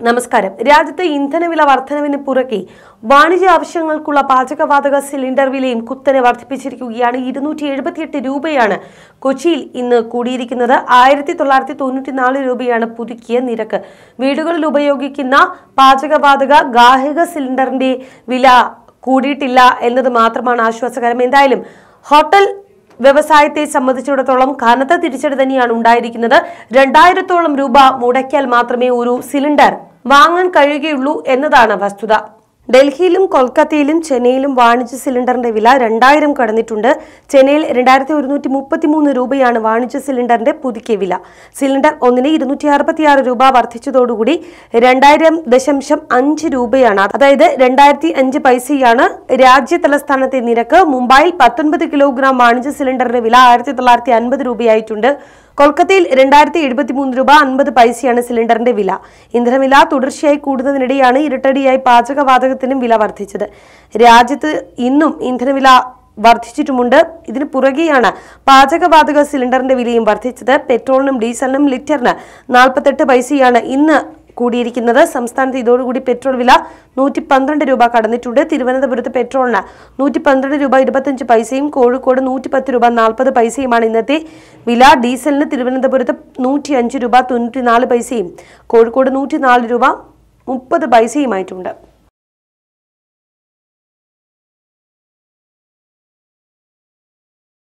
നമസ്കാരം രാജ്യത്തെ ഇന്ധനവില വർധനവിന് പുറകെ വാണിജ്യ ആവശ്യങ്ങൾക്കുള്ള പാചകവാതക സിലിണ്ടർ വിലയും കുത്തനെ വർദ്ധിപ്പിച്ചിരിക്കുകയാണ് ഇരുന്നൂറ്റി എഴുപത്തിയെട്ട് രൂപയാണ് കൊച്ചിയിൽ ഇന്ന് കൂടിയിരിക്കുന്നത് ആയിരത്തി തൊള്ളായിരത്തി തൊണ്ണൂറ്റി നാല് രൂപയാണ് പുതുക്കിയ നിരക്ക് വീടുകളിൽ ഉപയോഗിക്കുന്ന പാചകവാതക ഗാർഹിക സിലിണ്ടറിന്റെ വില കൂടിയിട്ടില്ല എന്നത് മാത്രമാണ് ആശ്വാസകരം എന്തായാലും ഹോട്ടൽ വ്യവസായത്തെ സംബന്ധിച്ചിടത്തോളം കനത്ത തിരിച്ചടി തന്നെയാണ് ഉണ്ടായിരിക്കുന്നത് രണ്ടായിരത്തോളം രൂപ മുടക്കിയാൽ മാത്രമേ ഒരു സിലിണ്ടർ വാങ്ങാൻ കഴിയുകയുള്ളൂ എന്നതാണ് വസ്തുത ഡൽഹിയിലും കൊൽക്കത്തയിലും ചെന്നൈയിലും വാണിജ്യ സിലിണ്ടറിന്റെ വില രണ്ടായിരം കടന്നിട്ടുണ്ട് ചെന്നൈയിൽ രണ്ടായിരത്തി ഒരുന്നൂറ്റി മുപ്പത്തി മൂന്ന് രൂപയാണ് വാണിജ്യ സിലിണ്ടറിന്റെ പുതുക്കിയ വില സിലിണ്ടർ ഒന്നിന് ഇരുന്നൂറ്റി അറുപത്തിയാറ് രൂപ വർദ്ധിച്ചതോടുകൂടി രണ്ടായിരം ദശാംശം അഞ്ച് രൂപയാണ് അതായത് രണ്ടായിരത്തി അഞ്ച് പൈസയാണ് രാജ്യ തലസ്ഥാനത്തെ നിരക്ക് മുംബൈയിൽ പത്തൊൻപത് കിലോഗ്രാം വാണിജ്യ സിലിണ്ടറിന്റെ വില ആയിരത്തി തൊള്ളായിരത്തി അൻപത് രൂപയായിട്ടുണ്ട് കൊൽക്കത്തയിൽ രണ്ടായിരത്തി എഴുപത്തി മൂന്ന് രൂപ അൻപത് പൈസയാണ് സിലിണ്ടറിന്റെ വില ഇന്ധനവില തുടർച്ചയായി കൂടുന്നതിനിടെയാണ് ഇരട്ടടിയായി പാചകവാതകത്തിനും വില വർദ്ധിച്ചത് രാജ്യത്ത് ഇന്നും ഇന്ധനവില വർദ്ധിച്ചിട്ടുമുണ്ട് ഇതിന് പുറകെയാണ് പാചകവാതക സിലിണ്ടറിന്റെ വിലയും വർദ്ധിച്ചത് പെട്രോളിനും ഡീസലിനും ലിറ്ററിന് നാൽപ്പത്തെട്ട് പൈസയാണ് ഇന്ന് കൂടിയിരിക്കുന്നത് സംസ്ഥാനത്ത് ഇതോടുകൂടി പെട്രോൾ വില നൂറ്റി പന്ത്രണ്ട് രൂപ കടന്നിട്ടുണ്ട് തിരുവനന്തപുരത്ത് പെട്രോളിന് നൂറ്റി പന്ത്രണ്ട് രൂപ ഇരുപത്തഞ്ച് പൈസയും കോഴിക്കോട് നൂറ്റി പത്ത് രൂപ നാൽപ്പത് പൈസയുമാണ് ഇന്നത്തെ വില ഡീസലിന് തിരുവനന്തപുരത്ത് നൂറ്റി അഞ്ച് രൂപ തൊണ്ണൂറ്റി നാല് പൈസയും കോഴിക്കോട് നൂറ്റി നാല് രൂപ മുപ്പത് പൈസയുമായിട്ടുണ്ട്